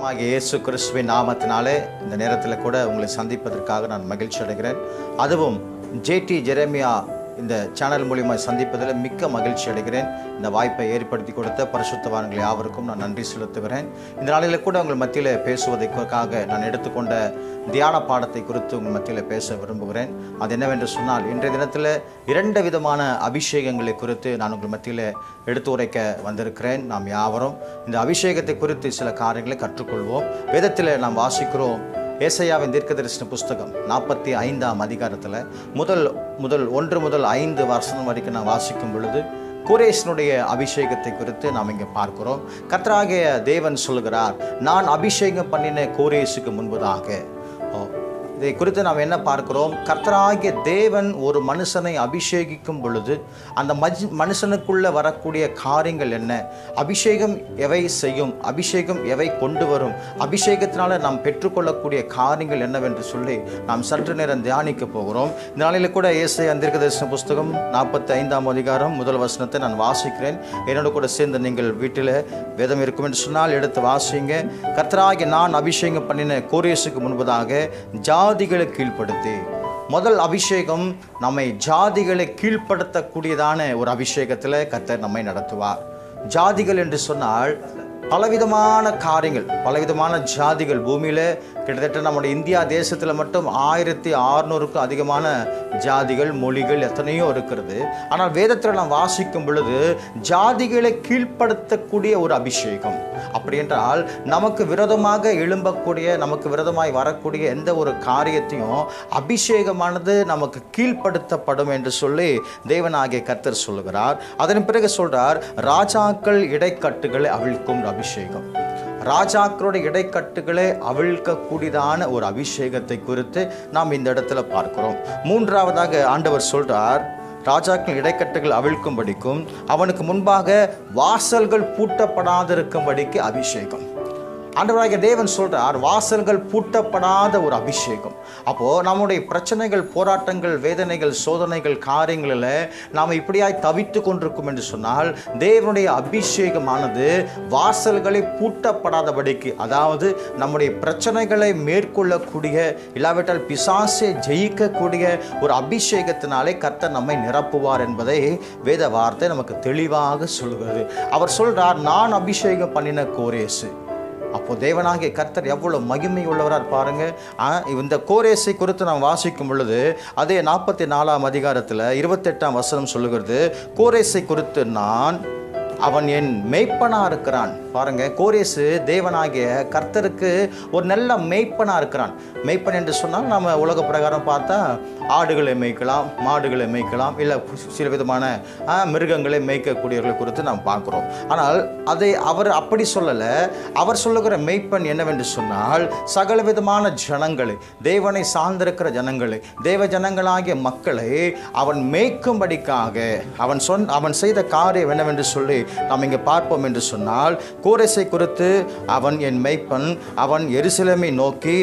ஆண்டவராகிய இயேசு கிறிஸ்துவின் நாமத்தினாலே இந்த நேரத்தில் கூட உங்களை சந்திப்பதற்காக நான் மகிழ்ச்சி அடைகிறேன் அதுவும் ஜேடி ஜெரமியா இந்த சேனல் மூலியமாக சந்திப்பதில் மிக்க மகிழ்ச்சி அடைகிறேன் இந்த வாய்ப்பை ஏற்படுத்தி கொடுத்த பரிசுத்தவான்கள் யாவருக்கும் நான் நன்றி செலுத்துகிறேன் இந்த நாளில் கூட உங்கள் மத்தியில் பேசுவதற்காக நான் எடுத்துக்கொண்ட தியான பாடத்தை குறித்து உங்கள் மத்தியில் பேச விரும்புகிறேன் அது என்னவென்று சொன்னால் இன்றைய தினத்தில் இரண்டு விதமான அபிஷேகங்களை குறித்து நான் உங்கள் மத்தியில் எடுத்து உரைக்க வந்திருக்கிறேன் நாம் யாவரும் இந்த அபிஷேகத்தை குறித்து சில காரியங்களை கற்றுக்கொள்வோம் வேதத்தில் நாம் வாசிக்கிறோம் ஏசையாவின் தீர்க்கதரிசன புஸ்தகம் நாற்பத்தி ஐந்தாம் அதிகாரத்தில் முதல் முதல் ஒன்று முதல் ஐந்து வருஷம் வரைக்கும் நான் வாசிக்கும் பொழுது குரேஷனுடைய அபிஷேகத்தை குறித்து நாம் இங்கே பார்க்கிறோம் கர்த்தராகிய தேவன் சொல்கிறார் நான் அபிஷேகம் பண்ணின கோரேசுக்கு முன்பதாக ஓ, இதை குறித்து நாம் என்ன பார்க்கிறோம் கர்த்தராகிய தேவன் ஒரு மனுஷனை அபிஷேகிக்கும் பொழுது அந்த மஜ் மனுஷனுக்குள்ள வரக்கூடிய காரியங்கள் என்ன அபிஷேகம் எவை செய்யும் அபிஷேகம் எவை கொண்டு வரும் அபிஷேகத்தினால நாம் பெற்றுக்கொள்ளக்கூடிய காரியங்கள் என்னவென்று சொல்லி நாம் சற்று நேரம் தியானிக்க போகிறோம் இந்த நாளில் கூட ஏசை அந்திருக்க புஸ்தகம் நாற்பத்தி ஐந்தாம் அதிகாரம் முதல் வசனத்தை நான் வாசிக்கிறேன் என்னோட கூட சேர்ந்து நீங்கள் வீட்டில் வேதம் இருக்கும் என்று சொன்னால் எடுத்து வாசிங்க கர்த்தராகி நான் அபிஷேகம் பண்ணின கோரேசுக்கு முன்பதாக ஜாதிகளை கீழ்ப்படுத்தி முதல் அபிஷேகம் நம்மை ஜாதிகளை கீழ்ப்படுத்தக்கூடியதான ஒரு அபிஷேகத்தில் கர்த்தர் நம்மை நடத்துவார் ஜாதிகள் என்று சொன்னால் பலவிதமான காரியங்கள் பலவிதமான ஜாதிகள் பூமியில் கிட்டத்தட்ட நம்முடைய இந்தியா தேசத்தில் மட்டும் ஆயிரத்தி அறுநூறுக்கும் அதிகமான ஜாதிகள் மொழிகள் எத்தனையோ இருக்கிறது ஆனால் வேதத்தில் நாம் வாசிக்கும் பொழுது ஜாதிகளை கீழ்ப்படுத்தக்கூடிய ஒரு அபிஷேகம் அப்படி என்றால் நமக்கு விரோதமாக எழும்பக்கூடிய நமக்கு விரோதமாய் வரக்கூடிய எந்த ஒரு காரியத்தையும் அபிஷேகமானது நமக்கு கீழ்ப்படுத்தப்படும் என்று சொல்லி தேவனாகிய கர்த்தர் சொல்லுகிறார் அதன் பிறகு சொல்றார் ராஜாக்கள் இடைக்கட்டுகளை அவிழ்க்கும் அபிஷேகம் ராஜாக்களுடைய இடைக்கட்டுகளை அவிழ்க்கக்கூடியதான ஒரு அபிஷேகத்தை குறித்து நாம் இந்த இடத்துல பார்க்கிறோம் மூன்றாவதாக ஆண்டவர் சொல்றார் ராஜாக்கள் இடைக்கட்டுகள் அவிழ்க்கும்படிக்கும் அவனுக்கு முன்பாக வாசல்கள் பூட்டப்படாதிருக்கும்படிக்கு அபிஷேகம் ஆண்டவராகிய தேவன் சொல்றார் வாசல்கள் பூட்டப்படாத ஒரு அபிஷேகம் அப்போ நம்முடைய பிரச்சனைகள் போராட்டங்கள் வேதனைகள் சோதனைகள் காரியங்களில் நாம் இப்படியாய் தவித்து கொண்டிருக்கும் என்று சொன்னால் தேவனுடைய அபிஷேகமானது வாசல்களை பூட்டப்படாதபடிக்கு அதாவது நம்முடைய பிரச்சனைகளை மேற்கொள்ளக்கூடிய இல்லாவிட்டால் பிசாசை ஜெயிக்கக்கூடிய ஒரு அபிஷேகத்தினாலே கர்த்தர் நம்மை நிரப்புவார் என்பதை வேத வார்த்தை நமக்கு தெளிவாக சொல்கிறது அவர் சொல்றார் நான் அபிஷேகம் பண்ணின கோரேசு அப்போ தேவனாகிய கர்த்தர் எவ்வளவு மகிமை உள்ளவரார் பாருங்க ஆ, இந்த கோரேசை குறித்து நாம் வாசிக்கும் பொழுது அதே நாற்பத்தி நாலாம் அதிகாரத்தில் இருபத்தெட்டாம் வசனம் சொல்லுகிறது கோரேசை குறித்து நான் அவன் என் மெய்ப்பனா இருக்கிறான் பாருங்க கோரேசு தேவனாகிய கர்த்தருக்கு ஒரு நல்ல மெய்ப்பனா இருக்கிறான் மெய்ப்பன் என்று சொன்னால் நம்ம உலக பிரகாரம் பார்த்தா ஆடுகளை மேய்க்கலாம் மாடுகளை மேய்க்கலாம் இல்லை சில விதமான ஆ, மிருகங்களை மேய்க்கக்கூடியவர்களை குறித்து நாம் பார்க்குறோம் ஆனால் அதை அவர் அப்படி சொல்லலை அவர் சொல்லுகிற மெய்ப்பன் என்னவென்று சொன்னால் சகல விதமான ஜனங்களை தேவனை சார்ந்திருக்கிற ஜனங்களை தேவ ஜனங்களாகிய மக்களை அவன் மேய்க்கும்படிக்காக அவன் சொன் அவன் செய்த காரியம் என்னவென்று சொல்லி நாம் இங்கே பார்ப்போம் என்று சொன்னால் கோரேசை குறித்து அவன் என் மெய்ப்பன் அவன் எருசலேமை நோக்கி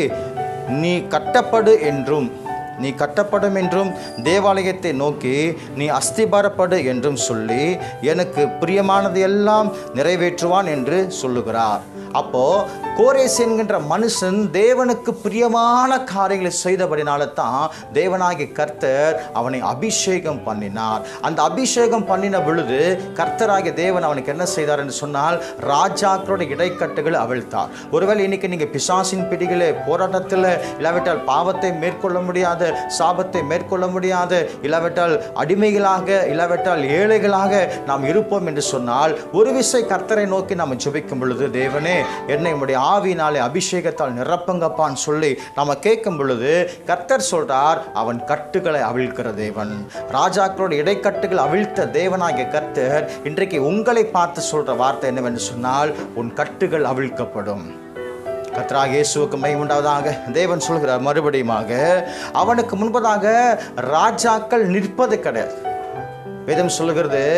நீ கட்டப்படு என்றும் நீ கட்டப்படும் என்றும் தேவாலயத்தை நோக்கி நீ அஸ்திபாரப்படு என்றும் சொல்லி எனக்கு பிரியமானது எல்லாம் நிறைவேற்றுவான் என்று சொல்லுகிறார் அப்போ கோரேஸ் என்கின்ற மனுஷன் தேவனுக்கு பிரியமான காரியங்களை செய்தபடினால தான் தேவனாகிய கர்த்தர் அவனை அபிஷேகம் பண்ணினார் அந்த அபிஷேகம் பண்ணின பொழுது கர்த்தராகிய தேவன் அவனுக்கு என்ன செய்தார் என்று சொன்னால் ராஜாக்களோட இடைக்கட்டுகளை அவிழ்த்தார் ஒருவேளை இன்னைக்கு நீங்கள் பிசாசின் பிடிகளே போராட்டத்தில் இல்லாவிட்டால் பாவத்தை மேற்கொள்ள முடியாத சாபத்தை மேற்கொள்ள முடியாத இல்லாவிட்டால் அடிமைகளாக இல்லாவிட்டால் ஏழைகளாக நாம் இருப்போம் என்று சொன்னால் ஒரு விசை கர்த்தரை நோக்கி நாம் ஜெபிக்கும் பொழுது தேவனே என்னை உம்முடைய ஆவியினாலே அபிஷேகத்தால் நிரப்புங்கப்பான்னு சொல்லி நம்ம கேட்கும் பொழுது கர்த்தர் சொல்றார் அவன் கட்டுகளை அவிழ்க்கிற தேவன் ராஜாக்களோட இடைக்கட்டுகள் அவிழ்த்த தேவனாகிய கர்த்தர் இன்றைக்கு உங்களை பார்த்து சொல்ற வார்த்தை என்னவென்று சொன்னால் உன் கட்டுகள் அவிழ்க்கப்படும் கர்த்தராக இயேசுவுக்கு மை உண்டாவதாக தேவன் சொல்கிறார் மறுபடியுமாக அவனுக்கு முன்பதாக ராஜாக்கள் நிற்பது கிடையாது வேதம் சொல்லுகிறது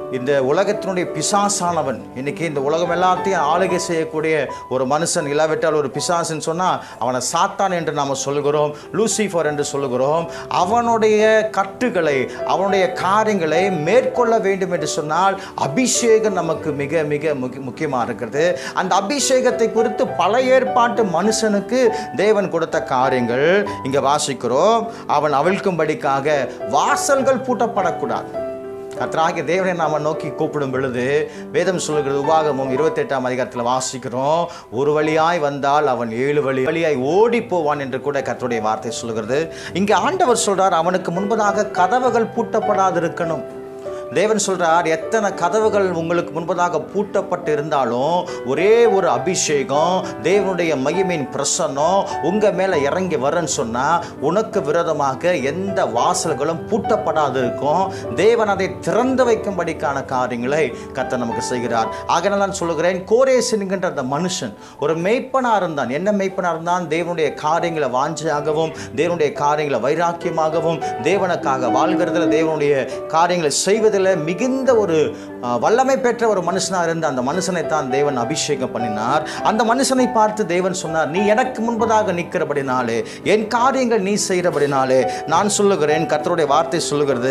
இந்த உலகத்தினுடைய பிசாசானவன் இன்னைக்கு இந்த உலகம் எல்லாத்தையும் ஆளுகை செய்யக்கூடிய ஒரு மனுஷன் இல்லாவிட்டால் ஒரு பிசாசுன்னு சொன்னால் அவனை சாத்தான் என்று நாம் சொல்கிறோம் லூசிஃபர் என்று சொல்லுகிறோம் அவனுடைய கட்டுகளை அவனுடைய காரியங்களை மேற்கொள்ள வேண்டும் என்று சொன்னால் அபிஷேகம் நமக்கு மிக மிக முக்கிய முக்கியமாக இருக்கிறது அந்த அபிஷேகத்தை குறித்து பல ஏற்பாட்டு மனுஷனுக்கு தேவன் கொடுத்த காரியங்கள் இங்கே வாசிக்கிறோம் அவன் அவிழ்க்கும்படிக்காக வாசல்கள் பூட்டப்படக்கூடாது கர்த்தராகிய தேவனை நாம நோக்கி கூப்பிடும் பொழுது வேதம் சொல்லுகிறது உபாகமும் இருபத்தெட்டாம் அதிகாரத்தில் வாசிக்கிறோம் ஒரு வழியாய் வந்தால் அவன் ஏழு வழி வழியாய் ஓடி போவான் என்று கூட கர்த்தருடைய வார்த்தை சொல்லுகிறது இங்கே ஆண்டவர் சொல்றார் அவனுக்கு முன்பதாக கதவுகள் பூட்டப்படாது இருக்கணும் தேவன் சொல்றார் எத்தனை கதவுகள் உங்களுக்கு முன்பதாக பூட்டப்பட்டு இருந்தாலும் ஒரே ஒரு அபிஷேகம் தேவனுடைய மகிமையின் பிரசன்னம் உங்க மேல இறங்கி வரன்னு சொன்னா உனக்கு விரோதமாக எந்த வாசல்களும் பூட்டப்படாது இருக்கும் தேவன் அதை திறந்து வைக்கும்படிக்கான காரியங்களை கர்த்தர் நமக்கு செய்கிறார் ஆக நான் சொல்லுகிறேன் கோரேஸ் என்கின்ற அந்த மனுஷன் ஒரு மெய்ப்பனா இருந்தான் என்ன மெய்ப்பனா இருந்தான் தேவனுடைய காரியங்களை வாஞ்சையாகவும் தேவனுடைய காரியங்களை வைராக்கியமாகவும் தேவனுக்காக வாழ்கிறதுல தேவனுடைய காரியங்களை செய்வதில் மிகுந்த ஒரு அஹ், வல்லமை பெற்ற ஒரு மனுஷனாக இருந்த அந்த மனுஷனை தான் தேவன் அபிஷேகம் பண்ணினார் அந்த மனுஷனை பார்த்து தேவன் சொன்னார் நீ எனக்கு முன்பதாக நிற்கிறபடினாலே என் காரியங்கள் நீ செய்கிறபடினாலே நான் சொல்லுகிறேன் கர்த்தருடைய வார்த்தை சொல்லுகிறது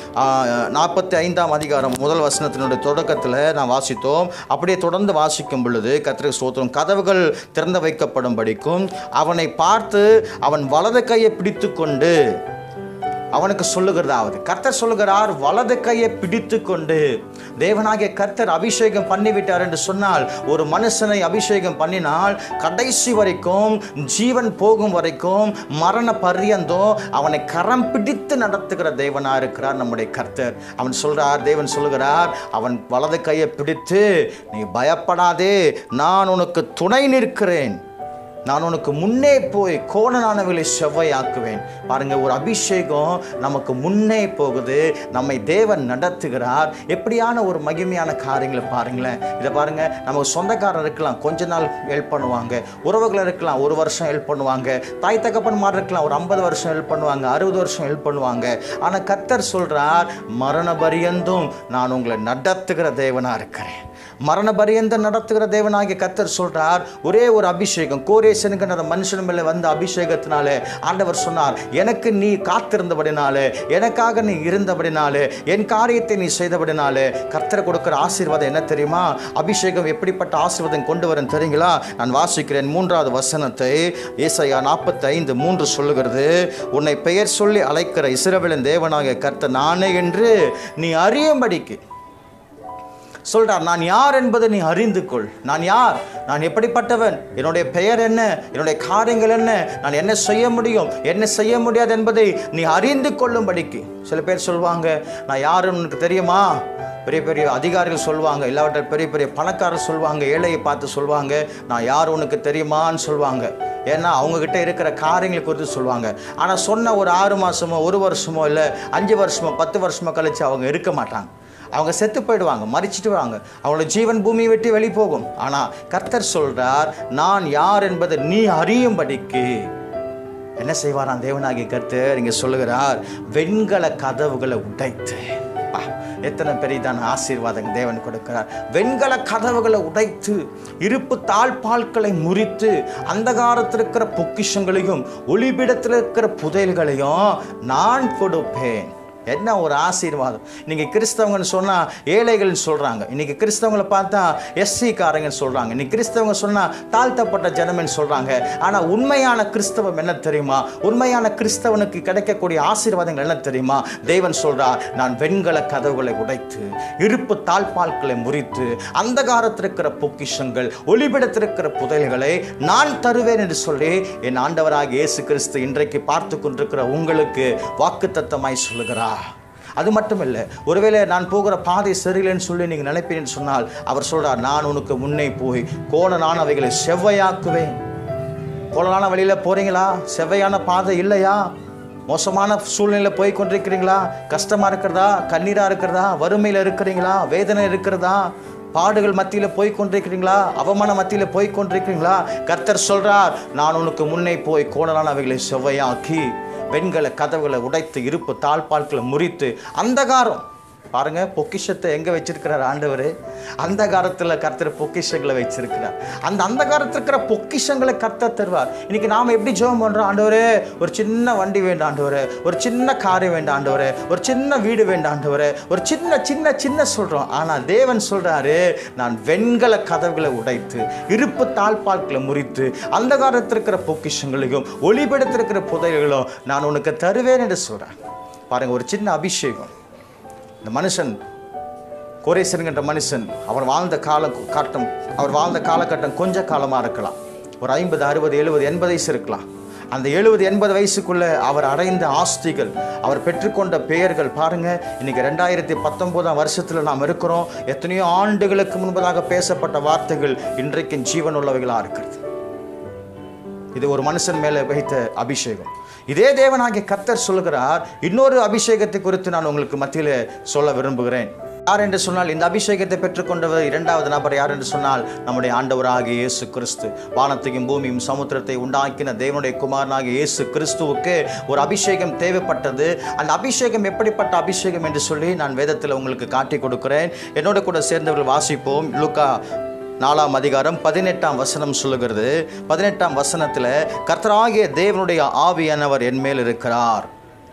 நாற்பத்தி ஐந்தாம் அதிகாரம் முதல் வசனத்தினுடைய தொடக்கத்தில் நான் வாசித்தோம் அப்படியே தொடர்ந்து வாசிக்கும் பொழுது கர்த்தருக்கு ஸ்தோத்திரம் கதவுகள் திறந்து வைக்கப்படும்படிக்கும் அவனை பார்த்து அவன் வலது கையை பிடித்து கொண்டு அவனுக்கு சொல்லுகிறதாவது கர்த்தர் சொல்லுகிறார் வலது கையை பிடித்து கொண்டு தேவனாகிய கர்த்தர் அபிஷேகம் பண்ணிவிட்டார் என்று சொன்னால் ஒரு மனுஷனை அபிஷேகம் பண்ணினால் கடைசி வரைக்கும் ஜீவன் போகும் வரைக்கும் மரண பரியந்தம் அவனை கரம் பிடித்து நடத்துகிற தேவனா இருக்கிறார் நம்முடைய கர்த்தர் அவன் சொல்றார் தேவன் சொல்லுகிறார் அவன் வலது கையை பிடித்து நீ பயப்படாதே நான் உனக்கு துணை நிற்கிறேன் நான் உனக்கு முன்னே போய் கோணனானவர்களை செவ்வையாக்குவேன் பாருங்க ஒரு அபிஷேகம் நமக்கு முன்னே போகுது நம்மை தேவன் நடத்துகிறார் எப்படியான ஒரு மகிமையான காரியங்களை பாருங்களேன் இதை பாருங்க நமக்கு சொந்தக்காரர் இருக்கலாம் கொஞ்ச நாள் ஹெல்ப் பண்ணுவாங்க உறவுகள் இருக்கலாம் ஒரு வருஷம் ஹெல்ப் பண்ணுவாங்க தாய் தகப்பன் மாதிரி இருக்கலாம் ஒரு ஐம்பது வருஷம் ஹெல்ப் பண்ணுவாங்க அறுபது வருஷம் ஹெல்ப் பண்ணுவாங்க ஆனால் கத்தர் சொல்றார் மரண பரியந்தும் நான் உங்களை நடத்துகிற தேவனா இருக்கிறேன் மரண பரியந்தம் நடத்துகிற தேவனாகிய கத்தர் சொல்றார் ஒரே ஒரு அபிஷேகம் கோரேசனுக்கு அந்த மனுஷன் மேலே வந்த அபிஷேகத்தினாலே ஆண்டவர் சொன்னார் எனக்கு நீ காத்திருந்தபடினாலே எனக்காக நீ இருந்தபடினாலே என் காரியத்தை நீ செய்தபடினாலே கர்த்தர் கொடுக்கிற ஆசீர்வாதம் என்ன தெரியுமா அபிஷேகம் எப்படிப்பட்ட ஆசீர்வாதம் கொண்டு வரும் தெரியுங்களா நான் வாசிக்கிறேன் மூன்றாவது வசனத்தை ஏசாயா நாற்பத்தி ஐந்து மூன்று சொல்லுகிறது உன்னை பெயர் சொல்லி அழைக்கிற இஸ்ரவேலின் தேவனாகிய கர்த்தர் நானே என்று நீ அறியும்படிக்கு சொல்றார் நான் யார் என்பதை நீ அறிந்து கொள் நான் யார் நான் எப்படிப்பட்டவன் என்னுடைய பெயர் என்ன என்னுடைய காரியங்கள் என்ன நான் என்ன செய்ய முடியும் என்ன செய்ய முடியாது என்பதை நீ அறிந்து கொள்ளும்படிக்கு சில பேர் சொல்லுவாங்க நான் யாருன்னு உனக்கு தெரியுமா பெரிய பெரிய அதிகாரிகள் சொல்லுவாங்க இல்லாவிட்டால் பெரிய பெரிய பணக்காரர் சொல்லுவாங்க ஏழையை பார்த்து சொல்லுவாங்க நான் யார் உனக்கு தெரியுமான்னு சொல்லுவாங்க ஏன்னா அவங்கக்கிட்ட இருக்கிற காரியங்களை குறித்து சொல்லுவாங்க ஆனால் சொன்ன ஒரு ஆறு மாதமோ ஒரு வருஷமோ இல்லை அஞ்சு வருஷமோ பத்து வருஷமோ கழிச்சு அவங்க இருக்க மாட்டாங்க அவங்க செத்து போயிடுவாங்க மறிச்சிட்டு வாங்க அவங்களோட ஜீவன் பூமியை விட்டு வெளி போகும் ஆனால் கர்த்தர் சொல்றார் நான் யார் என்பதை நீ அறியும்படிக்கு என்ன செய்வாராம் தேவனாகிய கர்த்தர் இங்கே சொல்லுகிறார் வெண்கல கதவுகளை உடைத்து பா, எத்தனை பெரியதான ஆசீர்வாதம் தேவன் கொடுக்கிறார் வெண்கல கதவுகளை உடைத்து இருப்பு தாழ்பால்களை முறித்து அந்தகாரத்தில் இருக்கிற பொக்கிஷங்களையும் ஒளிபிடத்தில் இருக்கிற புதையல்களையும் நான் கொடுப்பேன் என்ன ஒரு ஆசீர்வாதம் இன்னைக்கு கிறிஸ்தவங்கன்னு சொன்னால் ஏழைகள்னு சொல்கிறாங்க இன்னைக்கு கிறிஸ்தவங்களை பார்த்தா எஸ்சி காரங்கன்னு சொல்கிறாங்க இன்னைக்கு கிறிஸ்தவங்க சொன்னால் தாழ்த்தப்பட்ட ஜனமென்னு சொல்கிறாங்க ஆனால் உண்மையான கிறிஸ்தவம் என்ன தெரியுமா உண்மையான கிறிஸ்தவனுக்கு கிடைக்கக்கூடிய ஆசீர்வாதங்கள் என்ன தெரியுமா தேவன் சொல்றார் நான் வெண்கல கதவுகளை உடைத்து இருப்பு தாழ்பால்களை முறித்து அந்தகாரத்தில் இருக்கிற பொக்கிஷங்கள் ஒளிபிடத்திருக்கிற புதையல்களை நான் தருவேன் என்று சொல்லி என் ஆண்டவராக இயேசு கிறிஸ்து இன்றைக்கு பார்த்து கொண்டிருக்கிற உங்களுக்கு வாக்குத்தத்தமாய் சொல்லுகிறார் அது மட்டும் இல்லை ஒருவேளை நான் போகிற பாதை சரியில்லைன்னு சொல்லி நீங்கள் நினைப்பீங்கன்னு சொன்னால் அவர் சொல்றார் நான் உனக்கு முன்னே போய் கோணனானவைகளை செவ்வையாக்குவேன் கோணலான வழியில் போறீங்களா செவ்வையான பாதை இல்லையா மோசமான சூழ்நிலையில் போய் கொண்டிருக்கிறீங்களா கஷ்டமாக இருக்கிறதா கண்ணீராக இருக்கிறதா வறுமையில் இருக்கிறீங்களா வேதனை இருக்கிறதா பாடுகள் மத்தியில் போய் கொண்டிருக்கிறீங்களா அவமான மத்தியில் போய் கொண்டிருக்கிறீங்களா கர்த்தர் சொல்றார் நான் உனக்கு முன்னே போய் கோணலானவைகளை செவ்வையாக்கி வெண்கல கதவுகளை உடைத்து இருப்பு தாழ்பால்களை முறித்து அந்தகாரம் பாருங்க பொக்கிஷத்தை எங்க வச்சிருக்கிறார் ஆண்டவர் அந்த காலத்துல கர்த்தர் பொக்கிஷங்களை வச்சிருக்கிறார் அந்த அந்த காலத்துல இருக்கிற பொக்கிஷங்களை கர்த்தர் தருவார் இன்னைக்கு நாம எப்படி ஜெபம் பண்றோம் ஆண்டவரே ஒரு சின்ன வண்டி வேண்டாம் ஆண்டவரே ஒரு சின்ன காரை வேண்டாம் ஆண்டவரே ஒரு சின்ன வீடு வேண்டாம் ஆண்டவரே ஒரு சின்ன சின்ன சின்ன சொல்றோம் ஆனா தேவன் சொல்றாரு நான் வெண்கல கதவுகளை உடைத்து இருப்பு தாழ்பால்களை முறித்து அந்த காலத்தில் இருக்கிற பொக்கிஷங்களையும் ஒளிபெடுத்திருக்கிற புதையல்களும் நான் உனக்கு தருவேன் என்று சொல்றேன் பாருங்க ஒரு சின்ன அபிஷேகம் இந்த மனுஷன் கோரேசனுங்கிற மனுஷன் அவர் வாழ்ந்த கால காட்டம் அவர் வாழ்ந்த காலகட்டம் கொஞ்ச காலமாக இருக்கலாம் ஒரு ஐம்பது அறுபது எழுபது எண்பது வயசு இருக்கலாம் அந்த எழுபது எண்பது வயசுக்குள்ள அவர் அடைந்த ஆஸ்திகள் அவர் பெற்றுக்கொண்ட பெயர்கள் பாருங்க இன்னைக்கு ரெண்டாயிரத்தி பத்தொன்பதாம் வருஷத்துல நாம் இருக்கிறோம் எத்தனையோ ஆண்டுகளுக்கு முன்பதாக பேசப்பட்ட வார்த்தைகள் இன்றைக்கு ஜீவன் உள்ளவைகளாக இருக்கிறது இது ஒரு மனுஷன் மேலே வைத்த அபிஷேகம் இதே தேவனாகிய கர்த்தர் சொல்லுகிறார் இன்னொரு அபிஷேகத்தை குறித்து நான் உங்களுக்கு மத்தியில் சொல்ல விரும்புகிறேன் யார் என்று சொன்னால் இந்த அபிஷேகத்தை பெற்றுக்கொண்டவர் இரண்டாவது நபர் யார் என்று சொன்னால் நம்முடைய ஆண்டவராகிய இயேசு கிறிஸ்து வானத்தையும் பூமியும் சமுத்திரத்தை உண்டாக்கின தேவனுடைய குமாரனாகிய இயேசு கிறிஸ்துவுக்கு ஒரு அபிஷேகம் தேவைப்பட்டது அந்த அபிஷேகம் எப்படிப்பட்ட அபிஷேகம் என்று சொல்லி நான் வேதத்தில் உங்களுக்கு காட்டி கொடுக்கிறேன் என்னோட கூட சேர்ந்தவர்கள் வாசிப்போம் லுக்கா நாலாம் அதிகாரம் பதினெட்டாம் வசனம் சொல்லுகிறது பதினெட்டாம் வசனத்தில் கர்த்தராகிய தேவனுடைய ஆவியானவர் என் மேல் இருக்கிறார்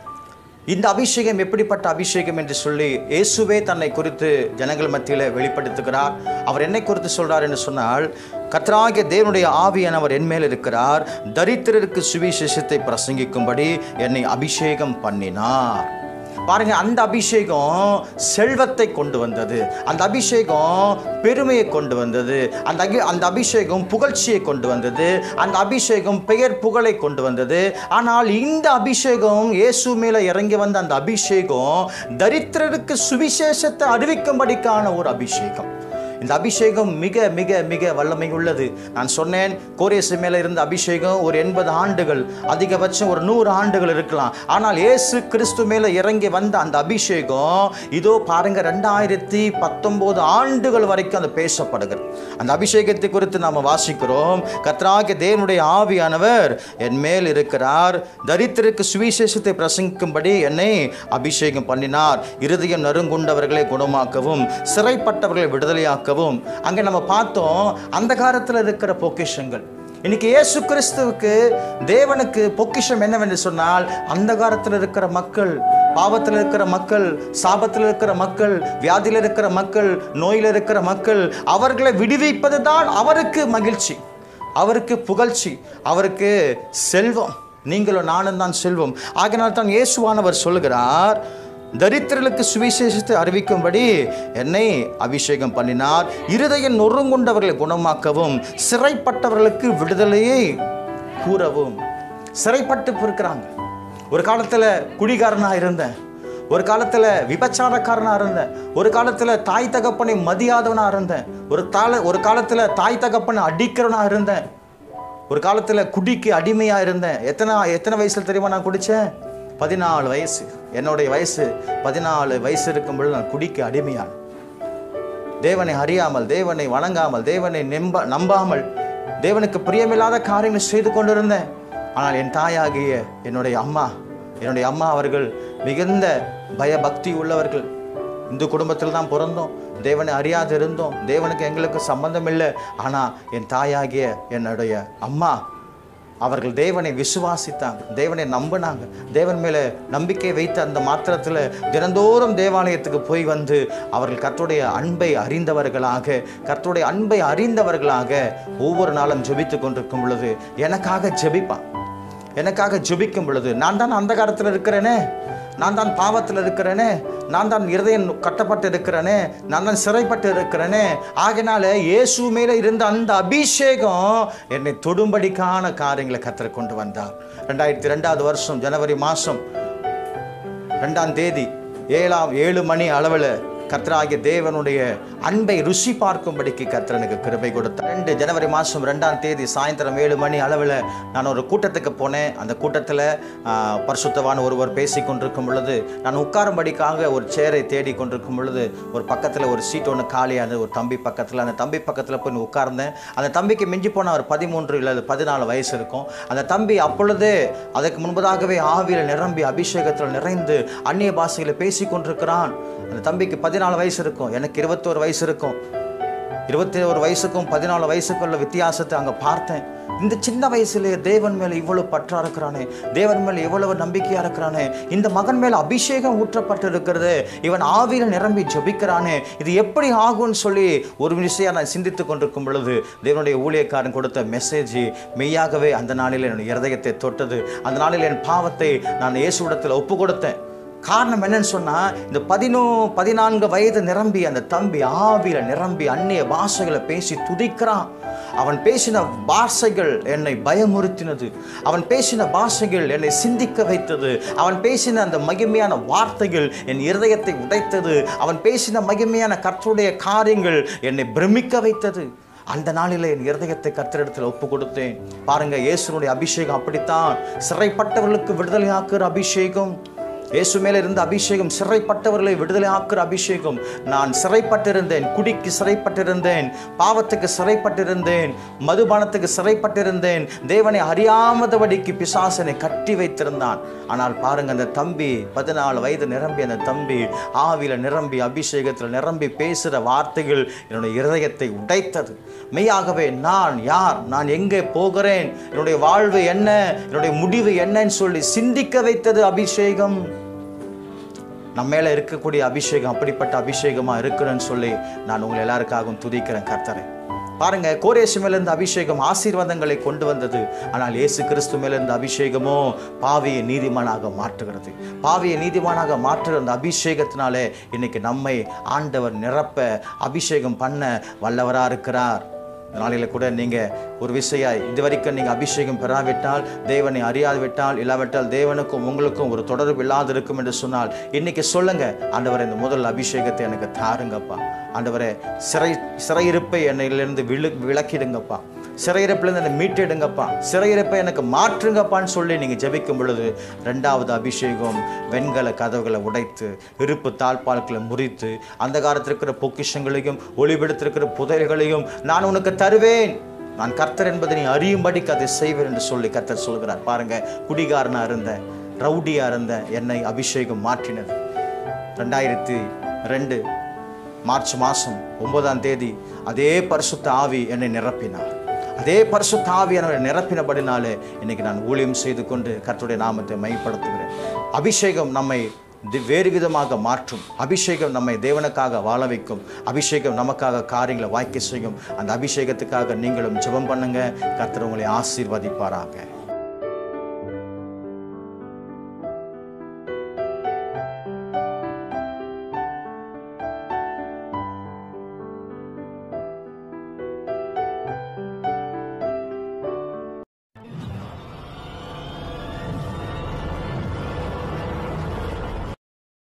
இந்த அபிஷேகம் எப்படிப்பட்ட அபிஷேகம் என்று சொல்லி இயேசுவே தன்னை குறித்து ஜனங்கள் மத்தியில் வெளிப்படுத்துகிறார் அவர் என்னை குறித்து சொல்றார் என்று சொன்னால் கர்த்தராகிய தேவனுடைய ஆவியானவர் என் மேல் இருக்கிறார் தரித்திரருக்கு சுவிசேஷத்தை பிரசங்கிக்கும்படி என்னை அபிஷேகம் பண்ணினார் பாருங்க அந்த அபிஷேகம் செல்வத்தை கொண்டு வந்தது அந்த அபிஷேகம் பெருமையை கொண்டு வந்தது அந்த அகி- அந்த அபிஷேகம் புகழ்ச்சியை கொண்டு வந்தது அந்த அபிஷேகம் பெயர் புகழை கொண்டு வந்தது ஆனால் இந்த அபிஷேகம் இயேசு மேல இறங்கி வந்த அந்த அபிஷேகம் தரித்திரருக்கு சுவிசேஷத்தை அறிவிக்கும்படிக்கான ஒரு அபிஷேகம் இந்த அபிஷேகம் மிக மிக மிக வல்லமை உள்ளது நான் சொன்னேன் கோரேசு மேலே இருந்த அபிஷேகம் ஒரு எண்பது ஆண்டுகள் அதிகபட்சம் ஒரு நூறு ஆண்டுகள் இருக்கலாம் ஆனால் இயேசு கிறிஸ்து மேலே இறங்கி வந்த அந்த அபிஷேகம் இதோ பாருங்க ரெண்டாயிரத்தி பத்தொம்போது ஆண்டுகள் வரைக்கும் அது பேசப்படுகிறது அந்த அபிஷேகத்தை குறித்து நாம் வாசிக்கிறோம் கர்த்தராகிய தேவனுடைய ஆவியானவர் என் மேல் இருக்கிறார் தரித்திற்கு சுவிசேஷத்தை பிரசங்கிக்கும்படி என்னை அபிஷேகம் பண்ணினார் இருதயம் நறுங்குண்டவர்களை குணமாக்கவும் சிறைப்பட்டவர்களை விடுதலையாக்கவும் அங்கே நம்ம பார்த்தோம் அந்த காலத்தில் இருக்கிற பொக்கிஷங்கள் இன்னைக்கு இயேசு கிறிஸ்துவுக்கு தேவனுக்கு பொக்கிஷம் என்னவென்று சொன்னால் அந்த காலத்தில் இருக்கிற மக்கள் பாவத்தில் இருக்கிற மக்கள் சாபத்தில் இருக்கிற மக்கள் வியாதியில் இருக்கிற மக்கள் நோயில் இருக்கிற மக்கள் அவர்களை விடுவிப்பது தான் அவருக்கு மகிழ்ச்சி அவருக்கு புகழ்ச்சி அவருக்கு செல்வம் நீங்களும் நானும் தான் செல்வம் ஆகினால் தான் இயேசுவானவர் சொல்லுகிறார் தரித்திரர்களுக்கு சுவிசேஷத்தை அறிவிக்கும்படி என்னை அபிஷேகம் பண்ணினார் இருதயம் நொறுங்குண்டவர்களை குணமாக்கவும் சிறைப்பட்டவர்களுக்கு விடுதலையை கூறவும் சிறைப்பட்டு இருக்கிறாங்க ஒரு காலத்தில் குடிகாரனாக இருந்தேன் ஒரு காலத்தில் விபச்சாரக்காரனாக இருந்தேன் ஒரு காலத்தில் தாய் தகப்பனை மதியாதவனாக இருந்தேன் ஒரு தால ஒரு காலத்தில் தாய் தகப்பனை அடிக்கிறவனாக இருந்தேன் ஒரு காலத்தில் குடிக்கு அடிமையாக இருந்தேன் எத்தனை எத்தனை வயசில் தெரியுமா நான் குடித்தேன் பதினாலு வயசு என்னுடைய வயசு பதினாலு வயசு இருக்கும் பொழுது நான் குடிக்கு அடிமையானேன் தேவனை அறியாமல் தேவனை வணங்காமல் தேவனை நம்ப நம்பாமல் தேவனுக்கு பிரியமில்லாத காரியங்களை செய்து கொண்டிருந்தேன் ஆனால் என் தாயாகிய என்னுடைய அம்மா என்னுடைய அம்மா அவர்கள் மிகுந்த பயபக்தி உள்ளவர்கள் இந்து குடும்பத்தில் தான் பிறந்தோம் தேவனை அறியாது இருந்தோம் தேவனுக்கு எங்களுக்கு சம்பந்தம் இல்லை ஆனால் என் தாயாகிய என்னுடைய அம்மா அவர்கள் தேவனை விசுவாசித்தாங்க தேவனை நம்பினாங்க தேவன் மேலே நம்பிக்கை வைத்த அந்த மாத்திரத்தில் தினந்தோறும் தேவாலயத்துக்கு போய் வந்து அவர்கள் கர்த்தருடைய அன்பை அறிந்தவர்களாக கர்த்தருடைய அன்பை அறிந்தவர்களாக ஒவ்வொரு நாளும் ஜெபித்து கொண்டிருக்கும் பொழுது எனக்காக ஜெபிப்பான் எனக்காக ஜெபிக்கும் பொழுது நான் தான் அந்த காலத்தில் இருக்கிறேனே நான் தான் பாவத்தில் இருக்கிறேனே நான் தான் இருதயம் கட்டப்பட்டு இருக்கிறேனே நான் தான் சிறைப்பட்டு இருக்கிறேனே ஆகினால இயேசு மேலே இருந்த அந்த அபிஷேகம் என்னை தொடும்படிக்கான காரியங்களை கத்தரை கொண்டு வந்தார் ரெண்டாயிரத்தி ரெண்டாவது வருஷம் ஜனவரி மாதம் ரெண்டாம் தேதி ஏழாம் ஏழு மணி அளவில் கர்த்தராகிய தேவனுடைய அன்பை ருசி பார்க்கும்படிக்கு கர்த்தர் எனக்கு கிருபை கொடுத்தார் ரெண்டு ஜனவரி மாதம் ரெண்டாம் தேதி சாயந்தரம் ஏழு மணி அளவில் நான் ஒரு கூட்டத்துக்கு போனேன் அந்த கூட்டத்தில் பரிசுத்தவான ஒருவர் பேசி கொண்டிருக்கும் பொழுது நான் உட்காரும்படிக்காக ஒரு சேரை தேடி கொண்டிருக்கும் பொழுது ஒரு பக்கத்தில் ஒரு சீட் ஒன்று காலியானது ஒரு தம்பி பக்கத்தில் அந்த தம்பி பக்கத்தில் போய் உட்கார்ந்தேன் அந்த தம்பிக்கு மிஞ்சி போன ஒரு பதிமூன்று இல்லை பதினாலு வயசு இருக்கும் அந்த தம்பி அப்பொழுதே அதற்கு முன்பதாகவே ஆவியில் நிரம்பி அபிஷேகத்தில் நிறைந்து அந்நிய பாஷையில் பேசி கொண்டிருக்கிறான் அந்த தம்பிக்கு பதினாலு வயசு இருக்கும் எனக்கு இருபத்தோரு வயசு இருக்கும் இருபத்தி ஒரு வயசுக்கும் பதினாலு வயசுக்குள்ள வித்தியாசத்தை அங்கே பார்த்தேன் இந்த சின்ன வயசுலேயே தேவன் மேலே இவ்வளவு பற்றா இருக்கிறானே தேவன் மேலே இவ்வளவு நம்பிக்கையா இருக்கிறானே இந்த மகன் மேலே அபிஷேகம் ஊற்றப்பட்டு இருக்கிறது இவன் ஆவியில் நிரம்பி ஜபிக்கிறானே இது எப்படி ஆகும்னு சொல்லி ஒரு விஷயம் நான் சிந்தித்து கொண்டிருக்கும் பொழுது தேவனுடைய ஊழியக்காரன் கொடுத்த மெசேஜ் மெய்யாகவே அந்த நாளில் என்னுடைய இருதயத்தை தொட்டது அந்த நாளில் என் பாவத்தை நான் இயேசுவிடத்தில் ஒப்பு கொடுத்தேன் காரணம் என்னன்னு சொன்னா இந்த பதினோ பதினான்கு வயது நிரம்பி அந்த தம்பி ஆவியில நிரம்பி அந்நிய பாஷைகளை பேசி துதிக்கிறான் அவன் பேசின பாஷைகள் என்னை பயமுறுத்தினது அவன் பேசின பாஷைகள் என்னை சிந்திக்க வைத்தது அவன் பேசின அந்த மகிமையான வார்த்தைகள் என் இருதயத்தை உடைத்தது அவன் பேசின மகிமையான கர்த்தருடைய காரியங்கள் என்னை பிரமிக்க வைத்தது அந்த நாளில் என் இருதயத்தை கர்த்தரிடத்தில் ஒப்பு கொடுத்தேன் பாருங்க இயேசுனுடைய அபிஷேகம் அப்படித்தான் சிறைப்பட்டவர்களுக்கு விடுதலையாக்குற அபிஷேகம் இயேசு மேல இருந்த அபிஷேகம் சிறைப்பட்டவர்களை விடுதலை ஆக்குற அபிஷேகம் நான் சிறைப்பட்டிருந்தேன் குடிக்கு சிறைப்பட்டிருந்தேன் பாவத்துக்கு சிறைப்பட்டிருந்தேன் மதுபானத்துக்கு சிறைப்பட்டிருந்தேன் தேவனை அறியாமதபடிக்கு பிசாசனை கட்டி வைத்திருந்தான் ஆனால் பாருங்க அந்த தம்பி பதினாலு வயது நிரம்பி அந்த தம்பி ஆவியில நிரம்பி அபிஷேகத்தில் நிரம்பி பேசுகிற வார்த்தைகள் என்னுடைய இருதயத்தை உடைத்தது மெய்யாகவே நான் யார் நான் எங்கே போகிறேன் என்னுடைய வாழ்வு என்ன என்னுடைய முடிவு என்னன்னு சொல்லி சிந்திக்க வைத்தது அபிஷேகம் நம்ம மேலே இருக்கக்கூடிய அபிஷேகம் அப்படிப்பட்ட அபிஷேகமா இருக்கணும்னு சொல்லி நான் உங்களை எல்லாருக்காகவும் துதிக்கிறேன் கர்த்தரை பாருங்க கோரேசு மேல இருந்த அபிஷேகம் ஆசீர்வாதங்களை கொண்டு வந்தது ஆனால் இயேசு கிறிஸ்து மேல இருந்த அபிஷேகமோ பாவியை நீதிமானாக மாற்றுகிறது பாவியை நீதிமானாக மாற்றுகிற அந்த அபிஷேகத்தினாலே இன்னைக்கு நம்மை ஆண்டவர் நிரப்ப அபிஷேகம் பண்ண வல்லவரா இருக்கிறார் இந்த நாளில் கூட நீங்கள் ஒரு விஷயம் இது வரைக்கும் நீங்கள் அபிஷேகம் பெறாவிட்டால் தேவனை அறியாவிட்டால் இல்லாவிட்டால் தேவனுக்கும் உங்களுக்கும் ஒரு தொடர்பு இல்லாது இருக்கும் என்று சொன்னால் இன்னைக்கு சொல்லுங்க ஆண்டவரே இந்த முதல் அபிஷேகத்தை எனக்கு தாருங்கப்பா ஆண்டவரே சிறை சிறையிருப்பை என்னையிலிருந்து விழு விளக்கிடுங்கப்பா சிறையிருப்பிலிருந்து என்னை மீட்டெடுங்கப்பா சிறையிருப்பை எனக்கு மாற்றுங்கப்பான்னு சொல்லி நீங்கள் ஜெபிக்கும் பொழுது ரெண்டாவது அபிஷேகம் வெண்கல கதவுகளை உடைத்து இருப்பு தாழ்பால்களை முறித்து அந்த காலத்தில் இருக்கிற பொக்கிஷங்களையும் ஒளிபெடுத்திருக்கிற புதையல்களையும் நான் உனக்கு தருவேன் நான் கர்த்தர் என்பதை நீ அறியும்படிக்கு அதை செய்வேன் என்று சொல்லி கர்த்தர் சொல்கிறார் பாருங்க குடிகாரனா இருந்த ரவுடியா இருந்த என்னை அபிஷேகம் மாற்றினது ரெண்டாயிரத்தி ரெண்டு மார்ச் மாதம் ஒன்பதாம் தேதி அதே பரிசுத்த ஆவி என்னை நிரப்பினார் அதே பரிசுத்த ஆவி என்னை நிரப்பினபடினாலே இன்னைக்கு நான் ஊழியம் செய்து கொண்டு கர்த்தருடைய நாமத்தை மைப்படுத்துகிறேன் அபிஷேகம் நம்மை தி- வேறு விதமாக மாற்றும் அபிஷேகம் நம்மை தேவனுக்காக வாழ வைக்கும் அபிஷேகம் நமக்காக காரியங்களை வாய்க்க செய்யும் அந்த அபிஷேகத்துக்காக நீங்களும் ஜெபம் பண்ணுங்க கர்த்தர் உங்களை ஆசீர்வதிப்பாராக